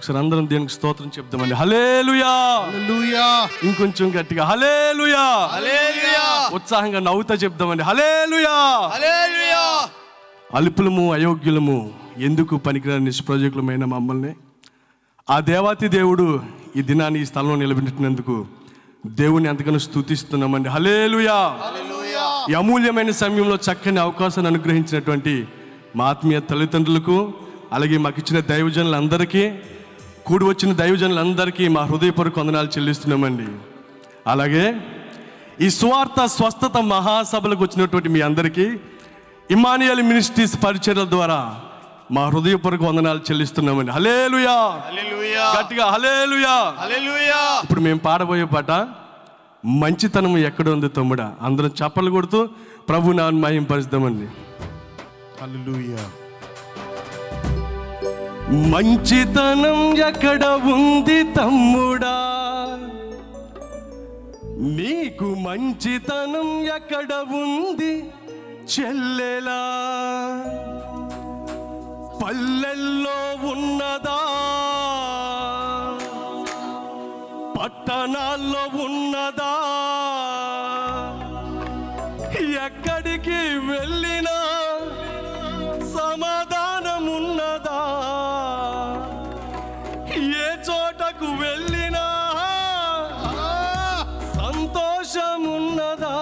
ఒకసారి అందరం దేనికి స్తోత్రం చెప్దామండి హలేలుయా హల్లెలూయా ఇంకొంచెం గట్టిగా హలేలుయా హల్లెలూయా ఉత్సాహంగా నవ్వుతా చెప్దామండి హలేలుయా హల్లెలూయా అల్పులము అయోగ్యులము ఎందుకు పనికిరాని నిష్ప్రయోజకులమైన మమ్మల్ని ఆ దేవాతి దేవుడు ఈ దినాన్ని ఈ స్థలంలో నిలబెట్టినందుకు దేవుని ఎంతగానో స్థుతిస్తున్నామండి హలేలుయా ఈ అమూల్యమైన సమయంలో చక్కని అవకాశాన్ని అనుగ్రహించినటువంటి మా ఆత్మీయ తల్లిదండ్రులకు అలాగే మాకు ఇచ్చిన దైవజనులందరికీ కూడి వచ్చిన దైవజనులందరికీ మా హృదయపూర్వక వందనాలు చెల్లిస్తున్నామండి అలాగే ఈ స్వార్థ స్వస్థత మహాసభలకు వచ్చినటువంటి మీ అందరికీ ఇమానియల్ మినిస్ట్రీస్ పరిచర్ల ద్వారా మా హృదయపూర్వక వందనాలు చెల్లిస్తున్నామండి హలేలుయా హల్లెలూయా గట్టిగా హలేలుయా హల్లెలూయా ఇప్పుడు మేము పాడబోయే పాట మంచితనం ఎక్కడ ఉంది తమ్ముడా అందరం చప్పలు కొడుతూ ప్రభు నాన్న మహింపరుస్తామండి హల్లెలూయా మంచితనం ఎక్కడ ఉంది తమ్ముడా నీకు మంచితనం ఎక్కడ ఉంది చెల్లెలా పల్లెల్లో ఉన్నదా పట్టణాల్లో ఉన్నదా ఎక్కడికి వెళ్ళినా సమాధానం ఉన్నదా ఏ చోటకు వెళ్ళినా సంతోషం ఉన్నదా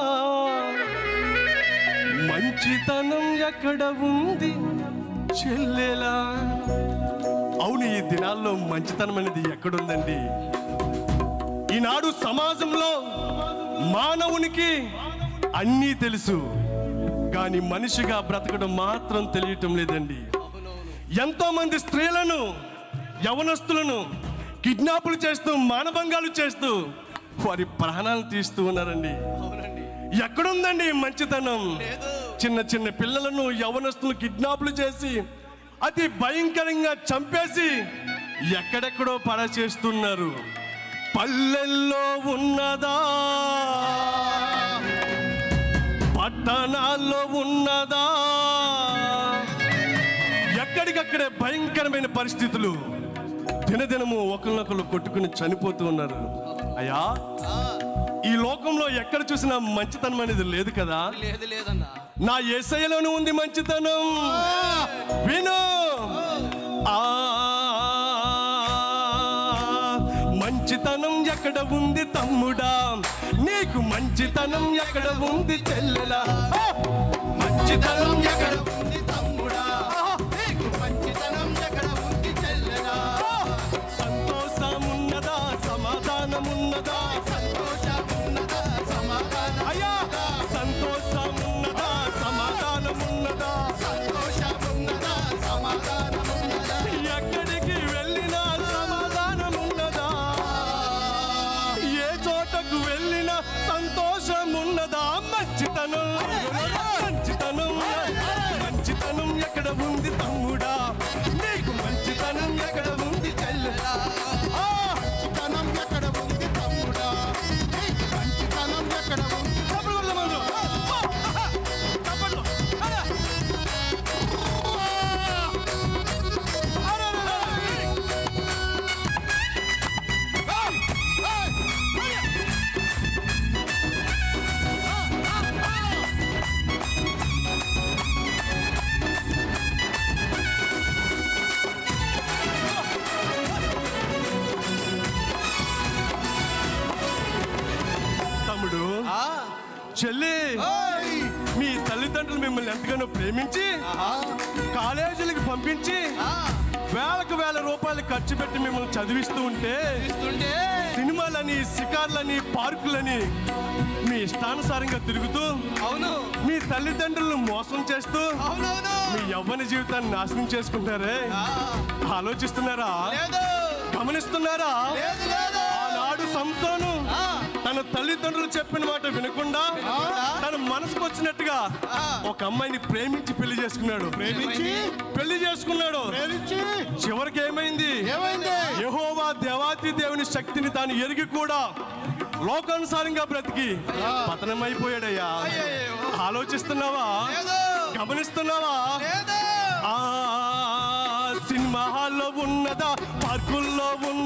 మంచితనం ఎక్కడ ఉంది చెల్లెలా అవును ఈ దినాల్లో మంచితనం అనేది ఎక్కడుందండి ఈనాడు సమాజంలో మానవునికి అన్నీ తెలుసు కానీ మనిషిగా బ్రతకడం మాత్రం తెలియటం లేదండి ఎంతో మంది స్త్రీలను యవనస్తులను కిడ్నాపులు చేస్తూ మానభంగాలు చేస్తూ వారి ప్రాణాలు తీస్తూ ఉన్నారండి ఎక్కడుందండి ఈ మంచితనం చిన్న చిన్న పిల్లలను యవనస్తులు కిడ్నాపులు చేసి అతి భయంకరంగా చంపేసి ఎక్కడెక్కడో పడ చేస్తున్నారు పల్లెల్లో ఉన్నదా పట్టణాల్లో ఉన్నదా ఎక్కడికక్కడే భయంకరమైన పరిస్థితులు దినదినము ఒకరినొకరు కొట్టుకుని చనిపోతూ ఉన్నారు అయ్యా ఈ లోకంలో ఎక్కడ చూసినా మంచితనం అనేది లేదు కదా లేదు లేదన్నా నా ఏసయ్యలోనే ఉంది మంచితనం విను ఆ మంచితనం ఎక్కడ ఉంది తమ్ముడా నీకు మంచితనం ఎక్కడ ఉంది చెల్లెలా ఆ! మంచితనం ఎక్కడ ఉంది తమ్ముడా నీకు మంచితనం ఎక్కడ ఉంది చెల్లెలా సంతోషం ఉన్నదా సమాధానం ఉన్నదా సంతోషం ఉన్నదా సమాధానం అయ్యా సంతోషం ఉన్నదా సమాధానం ఉన్నదా సంతోషం ఉన్నదా సమాధానం ఉన్నదా ఎక్కడికి వెళ్ళినా సమాధానం ఉన్నదా ఏ చోటకు వెళ్ళినా సంతోషం ఉన్నదా మంచితనం మంచితనం మంచితనం ఎక్కడ ఉంది తమ్ముడా నీకు మంచితనం ఎక్కడ ఉంది చెల్లెలా ఆ! మంచితనం ఎక్కడ ఉంది తమ్ముడా నీకు మంచితనం ఎక్కడ ఉంది చప్పట్లు కొడదాం అందరూ. ఆ! ఆహా! చప్పట్లు. అరే! అరే, అరే, అరే! తమ్ముడు చెల్లి మీ తల్లిదండ్రులు మిమ్మల్ని ఎంతగానో ప్రేమించి కాలేజీలకు పంపించి వేలకు వేల రూపాయలు ఖర్చు పెట్టి మిమ్మల్ని చదివిస్తూ ఉంటే ఇస్తుంటే సినిమాలని షికార్లని పార్కులని మీ ఇష్టానుసారంగా తిరుగుతూ అవును మీ తల్లిదండ్రులను మోసం చేస్తూ అవునవును మీ యవ్వన జీవితాన్ని నాశనం చేసుకుంటారే ఆలోచిస్తున్నారా లేదు గమనిస్తున్నారా లేదు లేదు ఆనాడు సంసోను తన తల్లిదండ్రులు చెప్పిన మాట వినకుండా తన మనసుకు వచ్చినట్టుగా ఒక అమ్మాయిని ప్రేమించి పెళ్లి చేసుకున్నాడు ప్రేమించి పెళ్లి చేసుకున్నాడు ప్రేమించి చివరికి ఏమైంది ఏమైంది యెహోవా దేవాతి దేవుని శక్తిని తాను ఎరిగి కూడా లోకానుసారంగా బ్రతికి పతనమైపోయాడయ్యా ఆలోచిస్తున్నావా లేదు గమనిస్తున్నావా లేదు ఆ సినిమా హాల్లో ఉన్నదా పార్కుల్లో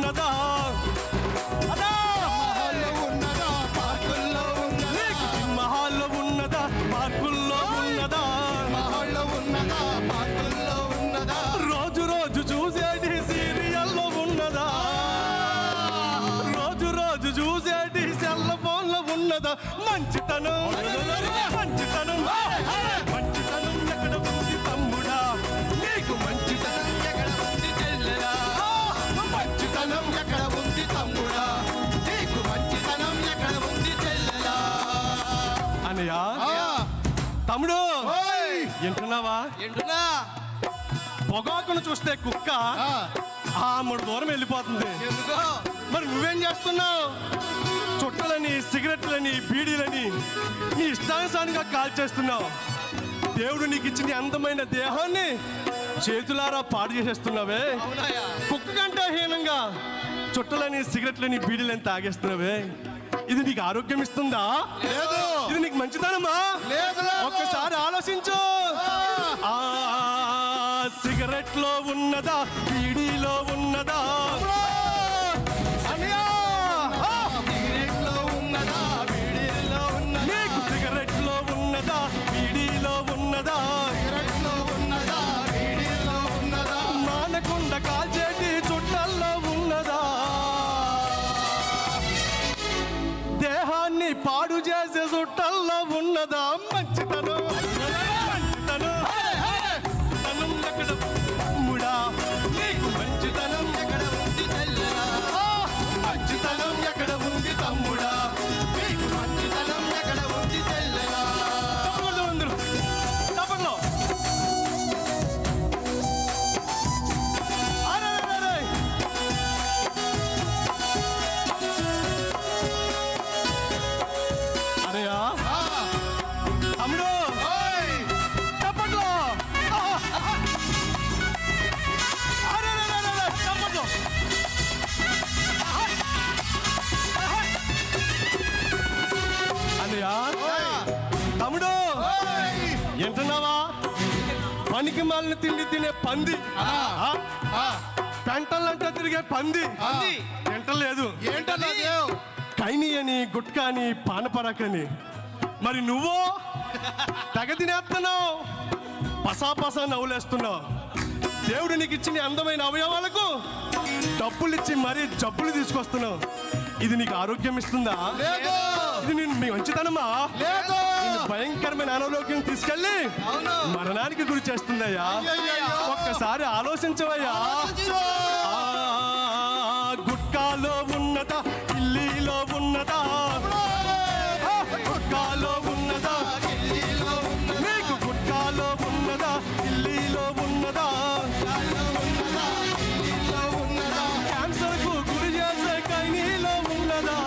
ఉన్నదా అదా మహల్లో ఉన్నదా పార్కుల్లో ఉన్నదా నీకు సింహాల్లో ఉన్నదా పార్కుల్లో ఉన్నదా మహల్లో ఉన్నదా పార్కుల్లో ఉన్నదా రోజు రోజు చూసేటి సీరియల్లో ఉన్నదా రోజు రోజు చూసేటి సెల్ ఫోన్లో ఉన్నదా మంచితనం మంచితనం మంచితనం ఎక్కడ ఉంది తమ్ముడా నీకు మంచితనం ఎక్కడ ఉంది చెల్లెలా మంచితనం ఎక్కడ ఉంది తమ్ముడా నీకు మంచితనం ఎక్కడ ఉంది చెల్లెలా అనయ్యా ఆ, తమ్ముడు ఓయ్! వింటున్నావా ఏంటున్నా పొగాకును చూస్తే కుక్క ఆ, ఆ మూడు దూరం వెళ్ళిపోతుంది ఎందుకో మరి నువ్వేం చేస్తున్నావు చుట్టలని సిగరెట్లని బీడీలని నీ ఇష్టానుసారంగా కాల్ చేస్తున్నావు దేవుడు నీకు ఇచ్చిన ఈ అందమైన దేహాన్ని చేతులారా పాడు చేసేస్తున్నావే అవునాయా కుక్క కంటే హీనంగా చుట్టలని సిగరెట్లని బీడీలని తాగేస్తున్నావే ఇది నీకు ఆరోగ్యం ఇస్తుందా లేదు ఇది నీకు మంచిదనమా లేదు లేదు. ఒక్కసారి ఆలోచించు ఆ సిగరెట్ లో ఉన్నదా బీడీలో ఉన్నదా అన్నయ్య! ఆ! సిగరెట్లో ఉన్నదా బీడీలో ఉన్నదా నీకు సిగరెట్ లో ఉన్నదా బీడీలో ఉన్నదా సిగరెట్లో ఉన్నదా బీడీలో ఉన్నదా మానకుండా కాల్చేటి చుట్టల్లో ఉన్నదా దేహాన్ని పాడు చేసే చుట్టల్లో ఉన్నదా మంచితనం మంచితనం తనం ఎక్కడ ముడా నీకు మంచితనం ఎక్కడ ఉంది చెల్లెలా మంచితనం ఎక్కడ ఉంది తమ్ముడా నీకు మంచితనం ఎక్కడ ఉంది చెల్లెలా తప్పకుండా ఉందరు తప్పట్లో అరే అరే, అరే. అరేయా ఆ, తమ్ముడు ఓయ్! తప్పట్లో అరే అరే, అరే, అరే, తప్పట్లో అన్నయ్య తమ్ముడు ఓయ్! వింటున్నావా పనికి మాలిన తిండి తినే పంది ఆ. ఆ? ఆ, పెంటలంటే తిరిగే పంది పంది. తింటలేదు ఏంటన్నా దేవ్ కైని అని గుట్కా అని పానపరాకని మరి నువ్వు తెగ తినేస్తున్నావు పసా పసా నవ్వులేస్తున్నావు దేవుడు నీకు ఇచ్చిన అందమైన అవయవాలకు డబ్బులు ఇచ్చి మరీ జబ్బులు తీసుకొస్తున్నావు ఇది నీకు ఆరోగ్యం ఇస్తుందా లేదు ఇది నేను మీ మంచితనమా లేదు నిన్ను భయంకరమైన అనారోగ్యం తీసుకెళ్ళి అవును. మరణానికి గురి చేస్తుందయ్యా అయ్యయ్యో. ఒక్కసారి ఆలోచించవయ్యా ఆలోచించు. ఆ, గుట్కాలో ఉన్నదా ఇల్లీలో ఉన్నదా ఆ, గుట్కాలో ఉన్నదా ఢిల్లీలో ఉన్నదా నీకు గుట్కాలో ఉన్నదా ఇల్లీలో ఉన్నదా ఉన్నదా ఢిల్లీలో ఉన్నదా క్యాన్సర్ కు గురి చేసే కైనీలో ఉన్నదా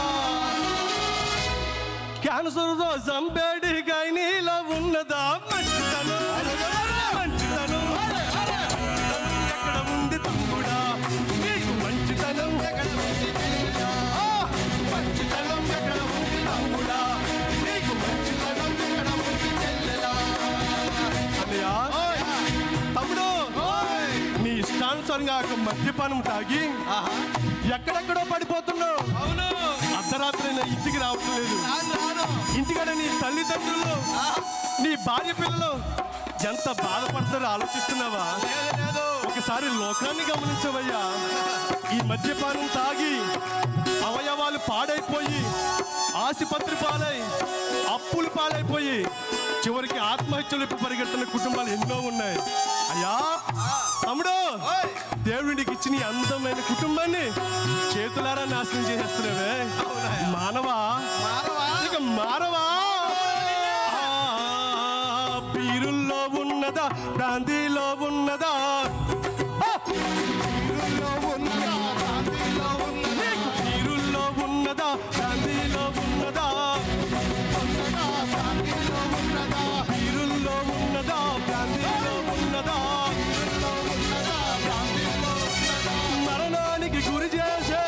క్యాన్సర్ తో చంపేడి కైనీలో ఉన్నదా మంచితనం మంచితనం మంచితనం ఎక్కడ ఉంది తమ్ముడా నీకు మంచితనం ఎక్కడ ఉంది చెల్లెలా ఆ, మంచితనం ఎక్కడ ఉంది తమ్ముడా నీకు మంచితనం ఎక్కడ ఉంది చెల్లెలా అన్నయ్య తమ్ముడు ఓయ్! నీ ఇష్టానుసారంగా ఒక మద్యపానం తాగి ఎక్కడెక్కడో పడిపోతున్నావు అవును అర్ధరాత్రి నా ఇంటికి రావటం లేదు రాను రాను ఇంటికాడ నీ తల్లిదండ్రులు నీ భార్య పిల్లలు ఎంత బాధపడతారో ఆలోచిస్తున్నావా లేదు లేదు ఒకసారి లోకాన్ని గమనించవయ్యా ఈ మద్యపానం తాగి అవయవాలు పాడైపోయి ఆసుపత్రి పాలై అప్పులు పాలైపోయి చివరికి ఆత్మహత్యలు పరిగెడుతున్న కుటుంబాలు ఎన్నో ఉన్నాయి అయ్యా తమ్ముడు దేవుడు నీకు ఇచ్చిన ఈ అందమైన కుటుంబాన్ని చేతులారా నాశనం చేసేస్తున్నావే మానవా మానవా ఇక మానవా ఆ, పీరుల్లో ఉన్నదా ప్రాంతిలో ఉన్నదా ఆ, ఢిల్లీలో ఉన్నదా గాంధీలో ఉన్నదా పీరుల్లో ఉన్నదా ప్రాంతిలో ఉన్నదా ఉన్నదా గాంధీలో ఉన్నదా పీరుల్లో ఉన్నదా ప్రాంతిలో ఉన్నదా ఢిల్లీలో ఉన్నదా గాంధీలో ఉన్నదా మరణానికి గురి చేసే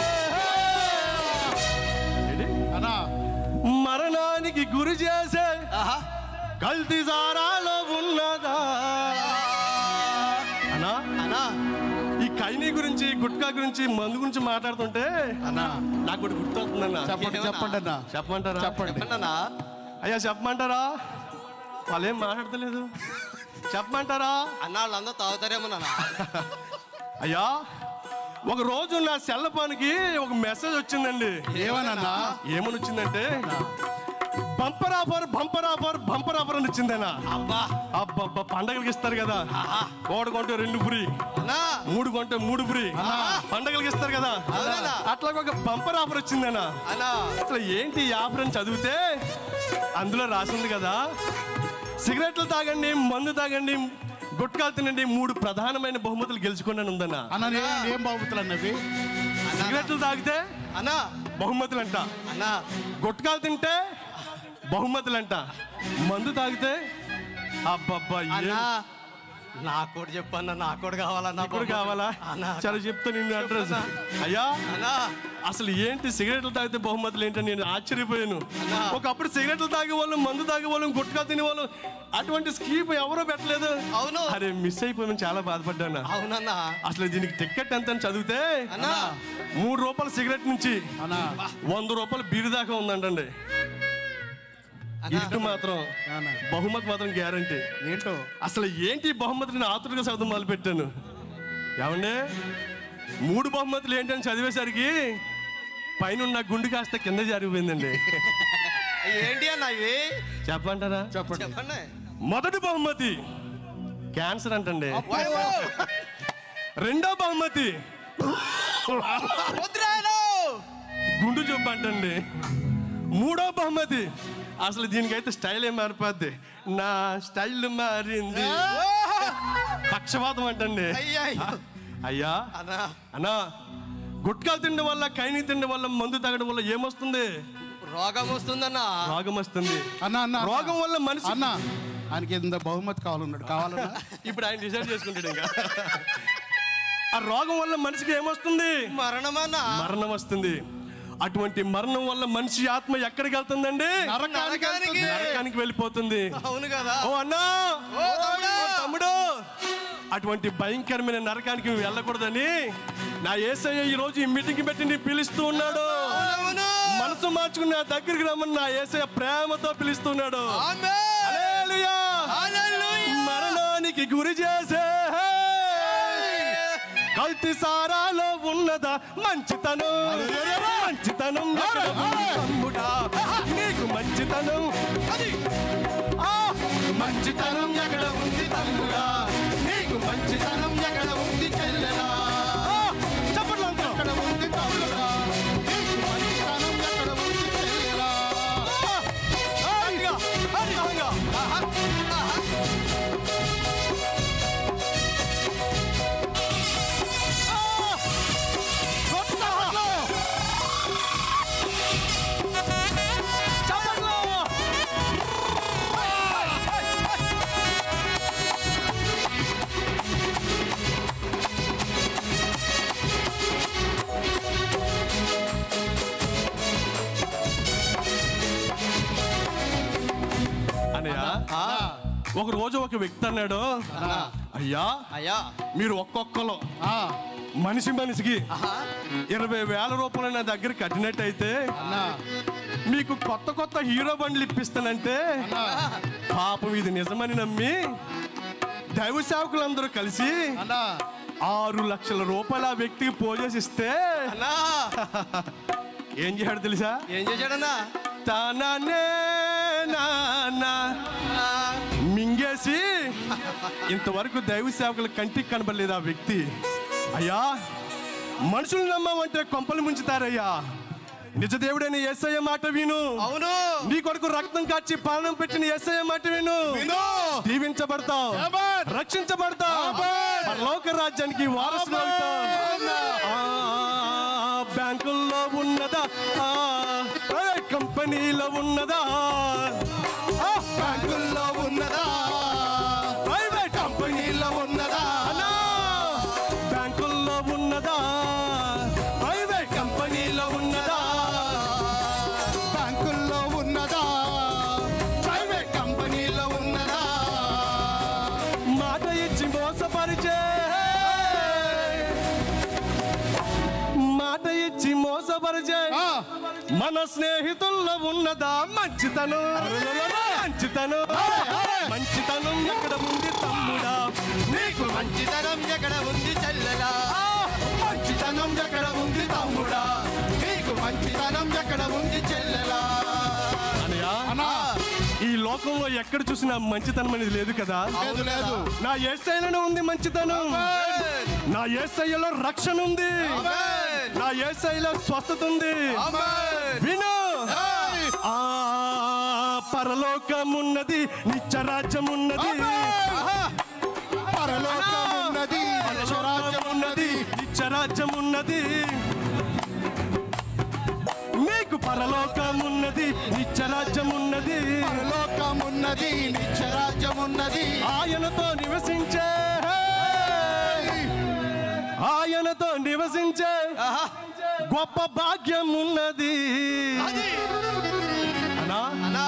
ఏంటి? అన్నా మరణానికి గురి చేసే ఆహా కల్తీ సారాలో ఉన్నదా అనా అనా ఈ కైని గురించి గుట్కా గురించి మందు గురించి మాట్లాడుతుంటే అన్నా నాకు ఒకటి గుర్తొస్తుందన్న చెప్పండి చెప్పండి అన్న చెప్పమంటారా చెప్పండి చెప్పండి అయ్యా చెప్పమంటారా వాళ్ళు ఏం మాట్లాడతలేదు చెప్పమంటారా అన్న వాళ్ళందరూ తాగుతారేమో నాన్న అయ్యా ఒక రోజు నా సెల్ ఫోన్కి ఒక మెసేజ్ వచ్చిందండి ఏమనన్నా ఏమని వచ్చిందంటే bumper offer bumper offer bumper offer అని వచ్చిందనా అబ్బా అబ్బబ్బా పండగలకి ఇస్తారు కదా ఒకటి కొంటే రెండు ఫ్రీ అన్నా మూడు కొంటే మూడు ఫ్రీ పండగలకి ఇస్తారు కదా అవునన్నా. అట్లా ఒక బంపర్ ఆఫర్ వచ్చిందనా అన్నా అసలు ఏంటి ఈ ఆఫర్ అని చదివితే అందులో రాసింది కదా సిగరెట్లు తాగండి మందు తాగండి గుట్కాలు తినండి మూడు ప్రధానమైన బహుమతులు గెలుచుకోండి ఉందన్న అన్న నేను ఏం బాగుతులు అన్నవి సిగరెట్లు తాగితే అన్నా బహుమతులు అంట అన్నా గుట్కాలు తింటే బహుమతులు అంట మందు తాగితే అబ్బబ్బా ఏం అన్నా నాకు కూడా చెప్పన్నా నాకు కూడా కావాలన్నా ఇప్పుడు కావాలా అన్నా సరే చెప్తా నిన్ను అడ్రస్ అయ్యా అన్నా అసలు ఏంటి సిగరెట్లు తాగితే బహుమతులు ఏంటని నేను ఆశ్చర్యపోయాను అన్నా. ఒకప్పుడు సిగరెట్లు తాగే వాళ్ళు మందు తాగే వాళ్ళు గుట్కా తినే వాళ్ళు అటువంటి స్కీమ్ ఎవరో పెట్టలేదు అవును. అరే మిస్ అయిపోయాను చాలా బాధపడ్డాను అవునన్నా అసలు దీనికి టికెట్ ఎంత అని చదివితే అన్నా మూడు రూపాయల సిగరెట్ నుంచి అన్నా వంద రూపాయలు బీరు దాకా ఉందంటండి అన్నా ఇటు మాత్రం అన్నా. బహుమతి మాత్రం గ్యారంటీ ఏంటో అసలు ఏంటి ఈ బహుమతిని ఆతురుగా చదువు మొదలు పెట్టాను ఏమండి మూడు బహుమతులు ఏంటని చదివేసరికి పైన నా గుండు కాస్త కింద జరిగిపోయిందండి ఏంటి అన్న ఇవి చెప్పంటారా చెప్పండి చెప్పండి మొదటి బహుమతి క్యాన్సర్ అంటండి ఓయ్ ఓ! రెండో బహుమతి వద్దురాయలు! గుండు జబ్బు అంటండి మూడో బహుమతి అసలు దీనికైతే స్టైల్ ఏం మారిపోద్ది నా స్టైల్ మారింది ఓహో! పక్షపాతం అంటండి అయ్యయ్యో. అయ్యా అన్నా అన్నా గుట్కాలు తినడం వల్ల కైని తినడం వల్ల మందు తాగడం వల్ల ఏమొస్తుంది రోగం వస్తుందన్నా రోగం వస్తుంది అన్న అన్న అన్న. రోగం వల్ల మనిషి అన్న ఆయనకి ఇంత బహుమతి కావాలన్నాడు కావాలన్నా ఇప్పుడు ఆయన డిసైడ్ చేసుకుంటాడు ఇంకా ఆ రోగం వల్ల మనిషికి ఏమొస్తుంది మరణమన్నా మరణం వస్తుంది అటువంటి మరణం వల్ల మనిషి ఆత్మ ఎక్కడికి వెళ్తుందండి నరకానికి వెళ్తుంది. నరకానికి వెళ్ళిపోతుంది అవును కదా ఓ అన్నా ఓ తమ్ముడు! ఓ తమ్ముడు అటువంటి భయంకరమైన నరకానికి నువ్వు వెళ్ళకూడదని నా ఏసయ్య ఈ రోజు ఈ మీటింగ్ పెట్టి నీ పిలుస్తూ ఉన్నాడు అవునవును మనసు మార్చుకుని నా దగ్గరికి రమ్మని నా ఏసయ్య ప్రేమతో పిలుస్తున్నాడు ఆమేన్! హల్లెలూయా! హల్లెలూయా! మరణానికి గురి చేసే కల్తీ సారాలో ఉన్నదా మంచితనం మంచితనం ఎక్కడ ఉంది తమ్ముడా? నీకు మంచితనం అది ఆ! మంచితనం ఎక్కడ ఉంది తమ్ముడా నీకు మంచితనం ఎక్కడ ఉంది చెల్లెలా ఆ! చప్పట్లు అందరూ. ఎక్కడ ఉంది తమ్ముడా? నీకు మంచితనం ఎక్కడ ఉంది చెల్లెలా? ఆ! ఆ, ఇంకా, అది, ఇంకా. ఆహా, ఆహా. ఆ! చప్పట్లు. చప్పట్లు. అనయ్య ఆ, ఒక రోజు ఒక వ్యక్తి అన్నాడు అయ్యా అయ్యా మీరు ఒక్కొక్కరు ఆ, మనిషి మనిషికి ఆహా. ఇరవై వేల రూపాయలు నా దగ్గర కట్టినట్టయితే అన్న మీకు కొత్త కొత్త హీరో బండ్లు ఇప్పిస్తానంటే అన్న పాపం ఇది నిజమని నమ్మి దైవ సేవకులందరూ కలిసి అన్న ఆరు లక్షల రూపాయలు ఆ వ్యక్తికి పోజేసి ఇస్తే అన్నా ఏం చేశాడు తెలుసా ఏం చేశాడన్నా తానే నాన్న ఆ, మింగేసి ఇంతవరకు దైవ సేవకుల కంటికి కనబడలేదు ఆ వ్యక్తి అయ్యా మనుషులు నమ్మమంటే కొంపలు ముంచుతారయ్యా నిజ దేవుడైన ఎస్ఐ మాట విను అవును నీ కొరకు రక్తం కాచి ప్రాణం పెట్టిన ఎస్ఐ మాట విను విను. దీవించబడతావు ఆమేన్. రక్షించబడతావు ఆమేన్. పరలోక రాజ్యానికి వారసులు అవుతావు ఆమేన్. ఆ, బ్యాంకుల్లో ఉన్నదా ఆ, ప్రైవేట్ కంపెనీలో ఉన్నదా ఆ, బ్యాంకుల్లో ఉన్నదా ప్రైవేట్ కంపెనీలో ఉన్నదా అన్నా, బ్యాంకుల్లో ఉన్నదా ప్రైవేట్ కంపెనీలో ఉన్నదా బ్యాంకుల్లో ఉన్నదా ప్రైవేట్ కంపెనీలో ఉన్నదా మాట ఇచ్చి మోసపరిచే స్వస్థపరిచే ఆ. మన స్నేహితుల్లో ఉన్నదా మంచితనం మంచితనం మంచితనం ఎక్కడ ఉంది తమ్ముడా నీకు మంచితనం ఎక్కడ ఉంది చెల్లెలా మంచితనం ఎక్కడ ఉంది తమ్ముడా నీకు మంచితనం ఎక్కడ ఉంది చెల్లెలా అనయా అన్నా ఈ లోకంలో ఎక్కడ చూసినా మంచితనం అనేది లేదు కదా లేదు లేదు నా ఏసైలోనే ఉంది మంచితనం నా ఏసైలో రక్షణ ఉంది నా ఏసైలో స్వస్థత ఉంది విను ఏయ్! ఆ పరలోకం ఉన్నది నిత్యరాజ్యం ఉన్నది పరలోకం ఉన్నది పరలోకం ఉన్నది నిత్యరాజ్యం ఉన్నది మీకు పరలోకం ఉన్నది నిత్యరాజ్యం ఉన్నది పరలోకం ఉన్నది నిత్యరాజ్యం ఉన్నది ఆయనతో నివసించే ఆయనతో నివసించే గొప్ప భాగ్యం ఉన్నది అన్నా అన్నా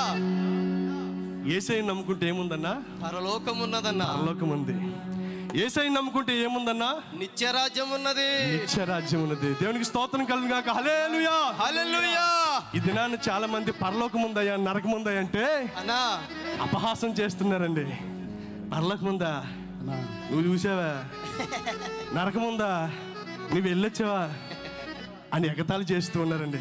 ఏసై నమ్ముకుంటే ఏముందన్నా పరలోకం ఉన్నదన్నా పరలోకం ఉంది ఏసై నమ్ముకుంటే ఏముందన్నా నిత్యరాజ్యం ఉన్నది నిత్యరాజ్యం ఉన్నది దేవునికి స్తోత్రం కలుగు కాక హలేలుయా హల్లెలూయా ఈ దినాన్ని చాలా మంది పరలోకం ఉందయ్యా నరకం ఉందయ్యా అంటే అన్నా అపహాసం చేస్తున్నారండి పరలోకం ఉందా నువ్వు చూసావా నరకం ఉందా నువ్వు వెళ్ళొచ్చావా అని ఎగతాళి చేస్తూ ఉన్నారండి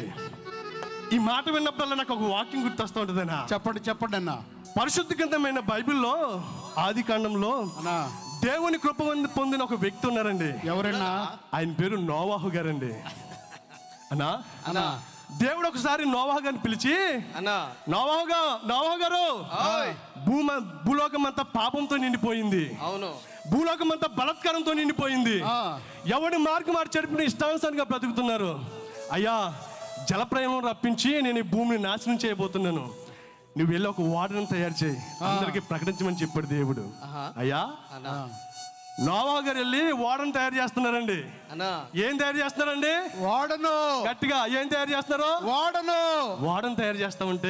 ఈ మాట విన్నప్పుడల్లా నాకు ఒక వాక్యం గుర్తొస్తూ ఉంటుందన్నా చెప్పండి చెప్పండి అన్న పరిశుద్ధ గ్రంథమైన బైబిల్లో ఆది కాండంలో అన్నా దేవుని కృప పొంది- పొందిన ఒక వ్యక్తి ఉన్నారండి ఎవరన్నా ఆయన పేరు నోవాహు గారండి అన్నా అన్నా దేవుడు ఒకసారి నోవాహు గారిని పిలిచి అన్నా నోవాహుగా నోవాహు గారు ఓయ్. భూమ భూలోకం అంతా పాపంతో నిండిపోయింది అవును భూలోకం అంతా బలత్కారంతో నిండిపోయింది ఆ. ఎవడి మార్గం వారు చెడిపిన ఇష్టానుసారంగా బ్రతుకుతున్నారు అయ్యా జలప్రయాణం రప్పించి నేను ఈ భూమిని నాశనం చేయబోతున్నాను నువ్వు వెళ్ళి ఒక వాటర్ని తయారు చేయి అందరికి ప్రకటించమని చెప్పాడు దేవుడు ఆహా. అయ్యా అన్నా నోవా గారు వెళ్ళి వాడని తయారు చేస్తున్నారండి అన్నా ఏం తయారు చేస్తున్నారండి వాడను గట్టిగా ఏం తయారు చేస్తున్నారు వాడను వాడని తయారు చేస్తా ఉంటే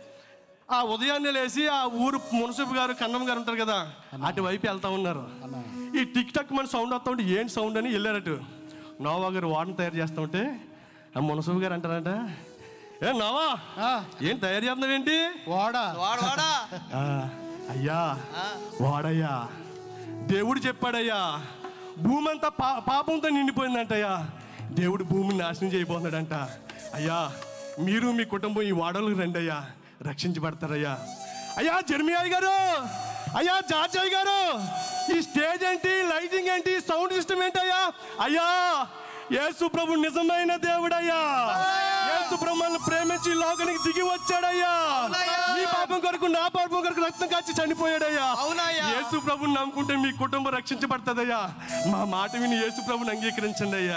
ఆ ఉదయాన్నే లేచి ఆ ఊరు మున్సిపల్ గారు కన్నం గారు ఉంటారు కదా అటువైపు వెళ్తా ఉన్నారు ఈ టిక్ టక్ మన సౌండ్ వస్తా ఉంటే ఏంటి సౌండ్ అని వెళ్ళారటు నోవా గారు వాడని తయారు చేస్తా ఉంటే ఆ మున్సిపల్ గారు అంటారంట ఏ నోవా ఆ, ఏం తయారు చేస్తున్నావు ఏంటి వాడ వాడు వాడా "ఆ, అయ్యా వాడయ్యా దేవుడు చెప్పాడయ్యా భూమి అంతా పా పాపంతో నిండిపోయిందంటయ్యా దేవుడు భూమిని నాశనం చేయబోతున్నాడంట అయ్యా మీరు మీ కుటుంబం ఈ వాడలకు రండి అయ్యా రక్షించబడతారయ్యా అయ్యా జర్మియాయ్ గారు అయ్యా జార్జాయ్ గారు ఈ స్టేజ్ ఏంటి లైటింగ్ ఏంటి సౌండ్ సిస్టమ్ ఏంటయ్యా అయ్యా యేసు ప్రభు నిజమైన దేవుడయ్యా యేసు ప్రభు మనల్ని ప్రేమించి ఈ లోకానికి దిగి వచ్చాడయ్యా నీ పాపం కొరకు నా పాపం కొరకు రక్తం కాచి చనిపోయాడయ్యా అవునయ్యా. యేసు ప్రభుని నమ్ముకుంటే మీ కుటుంబం రక్షించబడుతుందయ్యా మా మాట విని యేసు ప్రభుని అంగీకరించండి అయ్యా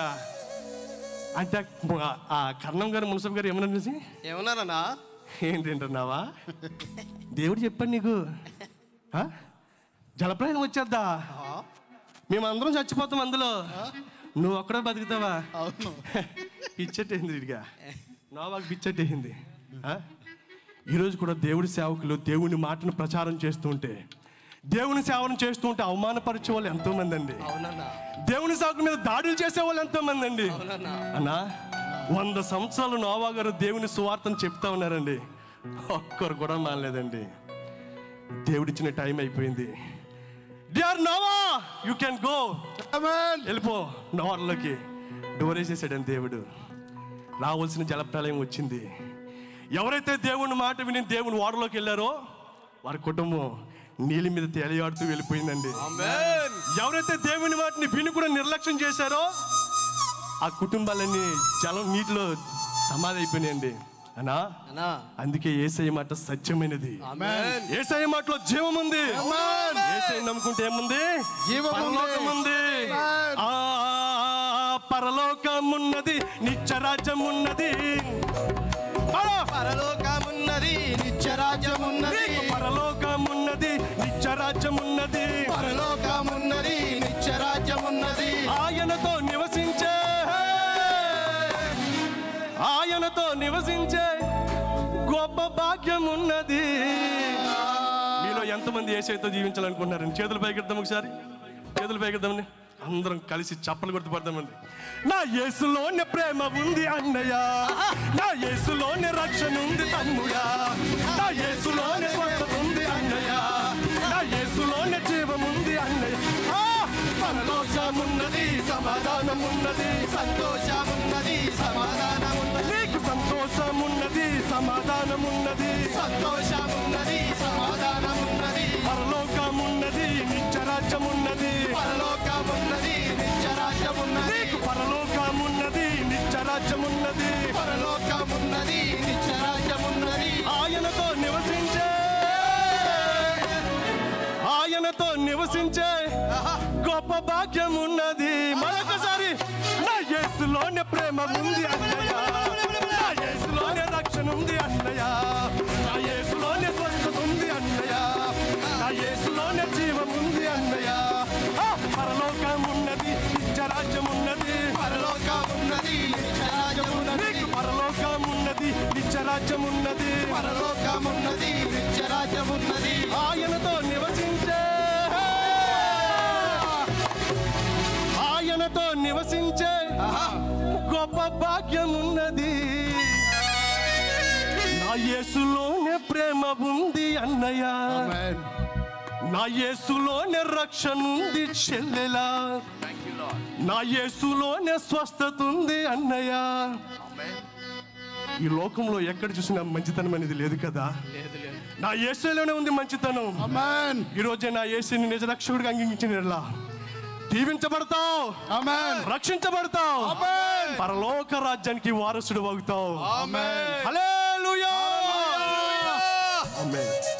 అంటే ఆ- ఆ కర్ణం గారు మున్సబ్ గారు ఏమన్నా చూసి ఏమన్నారన్నా ఏంటంటున్నావా దేవుడు చెప్పాడు నీకు ఆ? జలప్రయాణం వచ్చేద్దా మేమందరం చచ్చిపోతాం అందులో నువ్వు ఒక్కడే బతుకుతావా అవును పిచ్చట్టేసింది ఇదిగా నోవాకు పిచ్చట్టేసింది ఆ? ఈరోజు కూడా దేవుడి సేవకులు దేవుని మాటను ప్రచారం చేస్తూ ఉంటే దేవుని సేవను చేస్తూ ఉంటే అవమానపరిచే వాళ్ళు ఎంతో మంది అండి అవునన్నా దేవుని సేవకుల మీద దాడులు చేసే వాళ్ళు ఎంతో మంది అండి అవునన్నా అన్నా వంద సంవత్సరాలు నోవా గారు దేవుని సువార్తను చెప్తా ఉన్నారండి ఒక్కరు కూడా మానలేదండి దేవుడిచ్చిన టైం అయిపోయింది dear Noah you can go amen. వెళ్ళిపో నోర్లోకి డోర్ వేసేసాడండి దేవుడు రావాల్సిన జలప్రలయం వచ్చింది ఎవరైతే దేవుని మాట విని దేవుని ఓడలోకి వెళ్ళారో వారి కుటుంబం నీళ్ళ మీద తేలియాడుతూ వెళ్ళిపోయిందండి ఆమేన్ ఎవరైతే దేవుని వాటిని విని కూడా నిర్లక్ష్యం చేశారో ఆ కుటుంబాలన్నీ జలం నీటిలో సమాధి అయిపోయినాయండి అనా అన్నా అందుకే ఏసఐ మాట సత్యమైనది ఆమేన్ ఏసఐ మాటలో జీవం ఉంది ఆమేన్. ఏసఐ నమ్ముకుంటే ఏముంది జీవం ఉంది. పరలోకం ఉంది ఆమేన్. ఆ పరలోకం ఉన్నది నిత్యరాజ్యం ఉన్నది పర- పరలోకమున్నది నిత్యరాజ్యం ఉన్నది పరలోకం ఉన్నది నిత్యరాజ్యం ఉన్నది పరలోకం ఉన్నది నిత్యరాజ్యం ఉన్నది ఆయనతో నివసించే ఆయనతో నివసించే గొప్ప భాగ్యం ఉన్నది మీలో ఎంతమంది ఏసైతో జీవించాలనుకుంటున్నారండి చేతులు పైకెడదాం ఒకసారి చేతులు పైకెడదామని అందరం కలిసి చప్పలు గుర్తుపడదామండి నా యేసులోనే ప్రేమ ఉంది అన్నయ్య నా యేసులోనే రక్షణ ఉంది తమ్ముడా నా యేసులోనే స్వస్థత ఉంది అన్నయ్య నా యేసులోనే జీవం ఉంది అన్నయ్య ఆ! సంతోషమున్నది సమాధానమున్నది సంతోషమున్నది సమాధానమున్నది నీకు సంతోషమున్నది సమాధానమున్నది సంతోషమున్నది సమాధానమున్నది పరలోకమున్నది నిత్యరాజ్యమున్నది పరలోకమున్నది నిత్యరాజ్యమున్నది నీకు పరలోకమున్నది నిత్యరాజ్యమున్నది పరలోకమున్నది నిత్యరాజ్యమున్నది ఆయనతో నివసించే ఆయనతో నివసించే గొప్ప భాగ్యం ఉన్నది మరొకసారి నా యేసులోనే ప్రేమ ఉంది అన్నయ్య నా యేసులోనే రక్షణ ఉంది అన్నయ్య నా యేసులోనే స్వస్థత ఉంది అన్నయ్య నా యేసులోనే జీవం ఉంది అన్నయ్య ఆ, పరలోకం ఉన్నది నిత్యరాజ్యం ఉన్నది పరలోకమున్నది నిత్యరాజ్యమున్నది నీకు పరలోకం ఉన్నది నిత్యరాజ్యం ఉన్నది పరలోకమున్నది నిత్యరాజ్యమున్నది ఆయనతో నివసించే ఆయనతో నివసించే గొప్ప భాగ్యం ఉన్నది నా యేసులోనే ప్రేమ ఉంది అన్నయ్య నా యేసులోనే రక్షణ ఉంది చెల్లెలా నా యేసులోనే స్వస్థత ఉంది అన్నయ్య ఈ లోకంలో ఎక్కడ చూసినా మంచితనం అనేది లేదు కదా లేదు లేదు నా యేసులోనే ఉంది మంచితనం ఆమేన్ ఈ రోజే నా యేసుని నిజ రక్షకుడిగా అంగీకరించిన దీవించబడతావు ఆమేన్ రక్షించబడతావు ఆమేన్ పరలోక రాజ్యానికి వారసుడు అవుతావు ఆమేన్ హల్లెలూయా ఆమేన్